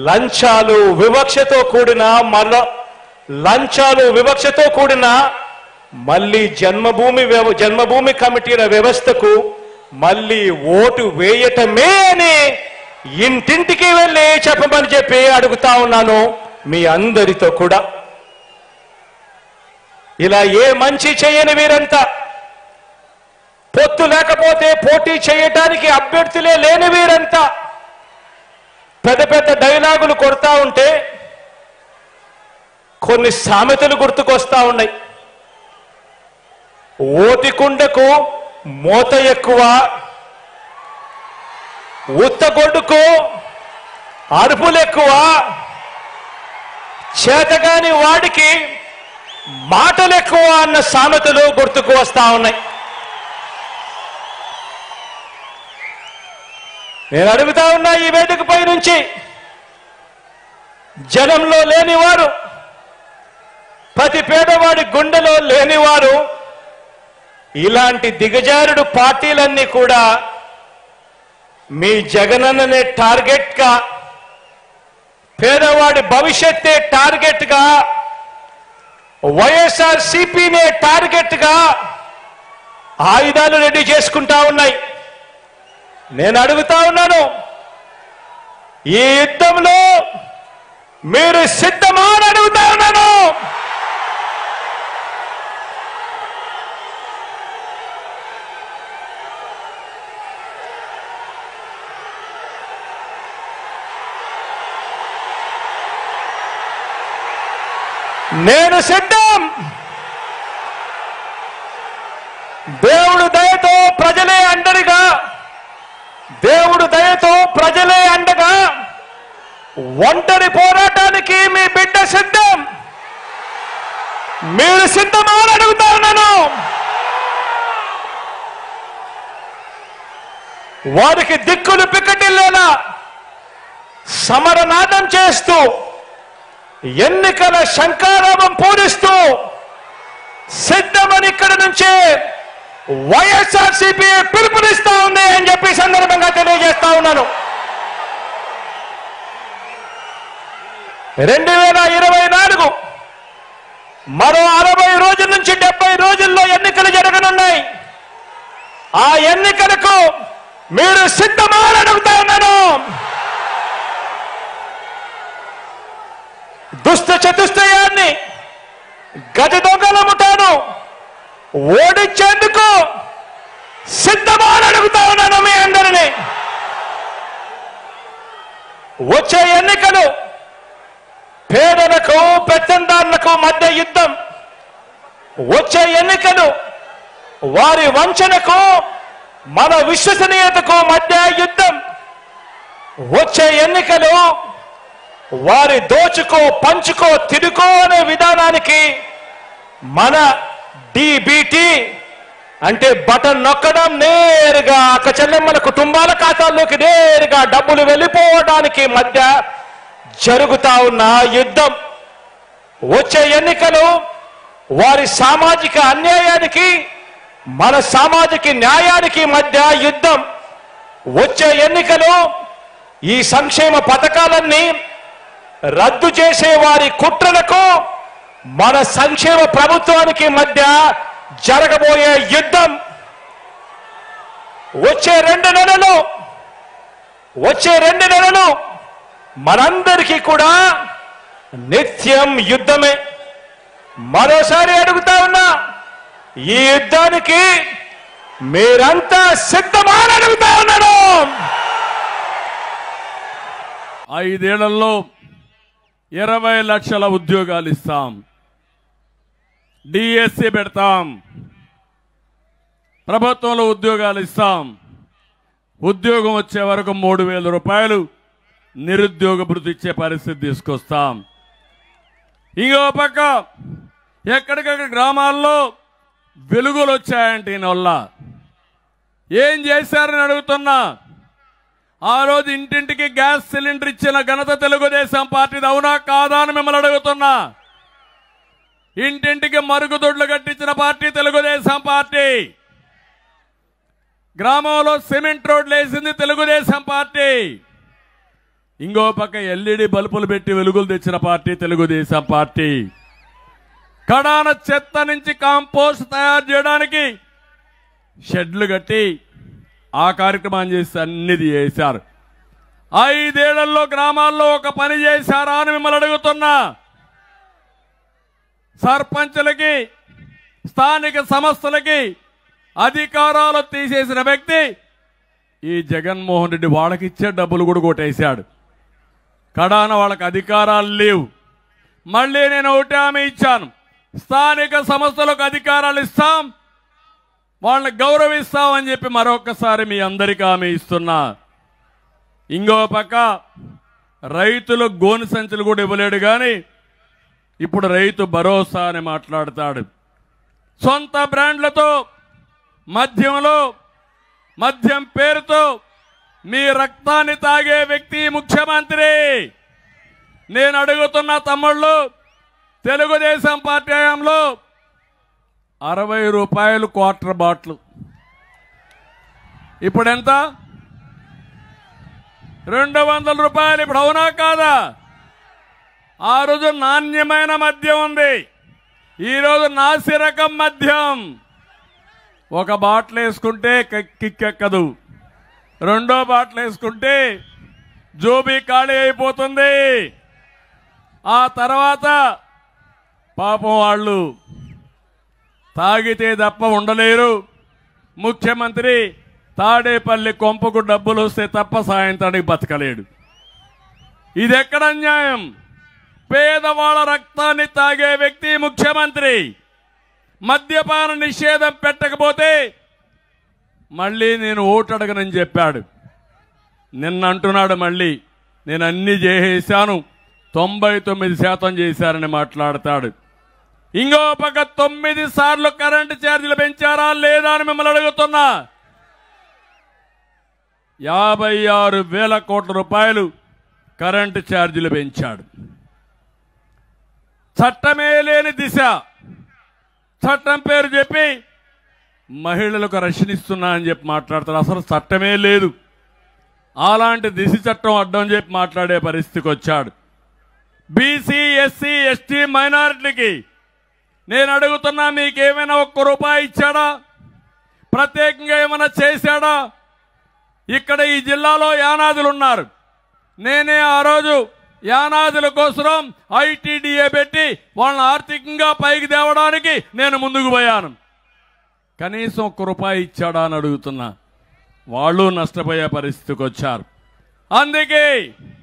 లంచాలు వివక్షతో కూడిన మరో లంచాలు వివక్షతో కూడిన మళ్ళీ జన్మభూమి వ్యవ- జన్మభూమి కమిటీల వ్యవస్థకు మళ్ళీ ఓటు వేయటమే అని ఇంటింటికి వెళ్ళి చెప్పమని చెప్పి అడుగుతా ఉన్నాను మీ అందరితో కూడా ఇలా ఏ మంచి చేయని వీరంతా పొత్తు లేకపోతే పోటీ చేయటానికి అభ్యర్థులే లేని వీరంతా పెద్ద పెద్ద డైలాగులు కొడతా ఉంటే కొన్ని సామెతలు గుర్తుకొస్తా ఉన్నాయి ఓటికుండకు మోత ఎక్కువ ఉత్తగొడ్డుకు అరుపులు ఎక్కువ చేతగాని వాడికి మాటలు ఎక్కువ అన్న సామెతలు గుర్తుకు వస్తా ఉన్నాయి నేను అడుగుతా ఉన్నా ఈ వేదికపై నుంచి జనంలో లేనివారు ప్రతి పేదవాడి గుండెలో లేనివారు ఇలాంటి దిగజారుడు పార్టీలన్నీ కూడా మీ జగనన్ననే టార్గెట్ గా పేదవాడి భవిష్యత్తే టార్గెట్ గా వైఎస్ఆర్ సిపినే టార్గెట్ గా ఆయుధాలు రెడీ చేసుకుంటా ఉన్నాయి నేను అడుగుతా ఉన్నాను ఈ యుద్ధంలో మీరు సిద్ధమా అని అడుగుతా ఉన్నాను నేను సిద్ధం దేవుడు దయతో ప్రజలే అండరిగా దేవుడు దయతో ప్రజలే అండగా ఒంటరి పోరాటానికి మీ బిడ్డ సిద్ధం మీరు సిద్ధమా అని అడుగుతా ఉన్నాను వారికి దిక్కులు పిక్కటిల్లేలా సమరనాదం చేస్తూ ఎన్నికల శంకారామం పూరిస్తూ సిద్ధమని ఇక్కడ నుంచే వైఎస్ఆర్సీపీ పిలుపునిస్తా ఉంది అని చెప్పి ఈ సందర్భంగా తెలియజేస్తా ఉన్నాను రెండు వేల ఇరవై నాలుగు మరో అరవై రోజుల నుంచి డెబ్బై రోజుల్లో ఎన్నికలు జరగనున్నాయి ఆ ఎన్నికలకు మీరు సిద్ధమా అని అడుగుతా ఉన్నాను దుష్ట చతుష్టయాన్ని గజ దొంగల ముఠాను ఓడించేందుకు సిద్ధమా అని అడుగుతా ఉన్నాను మీ అందరినీ వచ్చే ఎన్నికలు పేదలకు పెత్తందారులకు మధ్య యుద్ధం వచ్చే ఎన్నికలు వారి వంచనకు మన విశ్వసనీయతకు మధ్య యుద్ధం వచ్చే ఎన్నికలు వారి దోచుకో పంచుకో తిరుకో అనే విధానానికి మన డిబిటి అంటే బటన్ నొక్కడం నేరుగా అక్క చెల్లెమ్మల కుటుంబాల ఖాతాల్లోకి నేరుగా డబ్బులు వెళ్ళిపోవడానికి మధ్య జరుగుతా ఉన్న యుద్ధం వచ్చే ఎన్నికలు వారి సామాజిక అన్యాయానికి మన సామాజిక న్యాయానికి మధ్య యుద్ధం వచ్చే ఎన్నికలు ఈ సంక్షేమ పథకాలన్నీ రద్దు చేసే వారి కుట్రలకు మన సంక్షేమ ప్రభుత్వానికి మధ్య జరగబోయే యుద్ధం వచ్చే రెండు నెలలు వచ్చే రెండు నెలలు మనందరికీ కూడా నిత్యం యుద్ధమే మరోసారి అడుగుతా ఉన్నా ఈ యుద్ధానికి మీరంతా సిద్ధమా అని అడుగుతా ఉన్నాను ఐదేళ్లలో ఇరవై లక్షల ఉద్యోగాలు ఇస్తాం డిఎస్సి పెడతాం ప్రభుత్వంలో ఉద్యోగాలు ఇస్తాం ఉద్యోగం వచ్చే వరకు మూడు వేల రూపాయలు నిరుద్యోగ భృతి ఇచ్చే పరిస్థితి తీసుకొస్తాం ఇంకో పక్క ఎక్కడికక్కడ గ్రామాల్లో వెలుగులు వచ్చాయంటే ఈయన వల్ల ఏం చేశారని అడుగుతున్నా ఆ రోజు ఇంటింటికి గ్యాస్ సిలిండర్ ఇచ్చిన ఘనత తెలుగుదేశం పార్టీది అవునా కాదా అని మిమ్మల్ని అడుగుతున్నా ఇంటింటికి మరుగుదొడ్లు కట్టించిన పార్టీ తెలుగుదేశం పార్టీ గ్రామంలో సిమెంట్ రోడ్లు వేసింది తెలుగుదేశం పార్టీ ఇంకో పక్క ఎల్ఈడి బల్బులు పెట్టి వెలుగులు తెచ్చిన పార్టీ తెలుగుదేశం పార్టీ కడాన చెత్త నుంచి కాంపోస్ట్ తయారు చేయడానికి షెడ్లు కట్టి ఆ కార్యక్రమాన్ని చేసి అన్నిది చేశారు ఐదేళ్లలో గ్రామాల్లో ఒక పని చేశారా అని మిమ్మల్ని అడుగుతున్నా సర్పంచులకి స్థానిక సంస్థలకి అధికారాలు తీసేసిన వ్యక్తి ఈ జగన్మోహన్ రెడ్డి వాళ్ళకిచ్చే డబ్బులు కూడా కొట్టేశాడు కడాన వాళ్ళకి అధికారాలు లేవు మళ్ళీ నేను ఒకటి హామీ ఇచ్చాను స్థానిక సంస్థలకు అధికారాలు ఇస్తాం వాళ్ళని గౌరవిస్తామని చెప్పి మరొకసారి మీ అందరికీ హామీ ఇస్తున్నా ఇంకో పక్క రైతులు గోను సంచులు కూడా ఇవ్వలేడు కానీ ఇప్పుడు రైతు భరోసా అని మాట్లాడతాడు సొంత బ్రాండ్లతో మద్యంలో మద్యం పేరుతో మీ రక్తాన్ని తాగే వ్యక్తి ముఖ్యమంత్రి నేను అడుగుతున్న తమ్ముళ్ళు తెలుగుదేశం పార్టీ హయాంలో అరవై రూపాయలు క్వార్టర్ బాటిల్ ఇప్పుడు ఎంత రెండు వందల రూపాయలు ఇప్పుడు అవునా కాదా ఆ రోజు నాణ్యమైన మద్యం ఉంది ఈరోజు నాసి రకం మద్యం ఒక బాటిల్ వేసుకుంటే క- కిక్కెక్కదు రెండో బాటిల్ వేసుకుంటే జోబీ ఖాళీ అయిపోతుంది ఆ తర్వాత పాపం వాళ్ళు తాగితే తప్ప ఉండలేరు ముఖ్యమంత్రి తాడేపల్లి కొంపకు డబ్బులు వస్తే తప్ప సాయంత్రానికి బతకలేడు ఇది ఎక్కడ అన్యాయం పేదవాళ్ళ రక్తాన్ని తాగే వ్యక్తి ముఖ్యమంత్రి మద్యపాన నిషేధం పెట్టకపోతే మళ్ళీ నేను ఓటు అడగనని చెప్పాడు నిన్న అంటున్నాడు మళ్ళీ నేను అన్ని చేసేశాను తొంభై తొమ్మిది శాతం చేశారని మాట్లాడతాడు ఇంకో పక్క తొమ్మిది సార్లు కరెంటు ఛార్జీలు పెంచారా లేదా అని మిమ్మల్ని అడుగుతున్నా యాభై ఆరు వేల కోట్ల రూపాయలు కరెంటు ఛార్జీలు పెంచాడు చట్టమే లేని దిశ చట్టం పేరు చెప్పి మహిళలకు రక్షణ ఇస్తున్నా అని చెప్పి మాట్లాడతారు అసలు చట్టమే లేదు అలాంటి దిశ చట్టం అడ్డం చెప్పి మాట్లాడే పరిస్థితికి వచ్చాడు బీసీ ఎస్సీ ఎస్టీ మైనారిటీకి నేను అడుగుతున్నా మీకేమైనా ఒక్క రూపాయి ఇచ్చాడా ప్రత్యేకంగా ఏమైనా చేశాడా ఇక్కడ ఈ జిల్లాలో యానాదులు ఉన్నారు నేనే ఆ రోజు యానాదుల కోసం ఐటీడీఏ పెట్టి వాళ్ళని ఆర్థికంగా పైకి తేవడానికి నేను ముందుకు పోయాను కనీసం ఒక్క రూపాయి ఇచ్చాడా అని అడుగుతున్నా వాళ్ళు నష్టపోయే పరిస్థితికి వచ్చారు అందుకే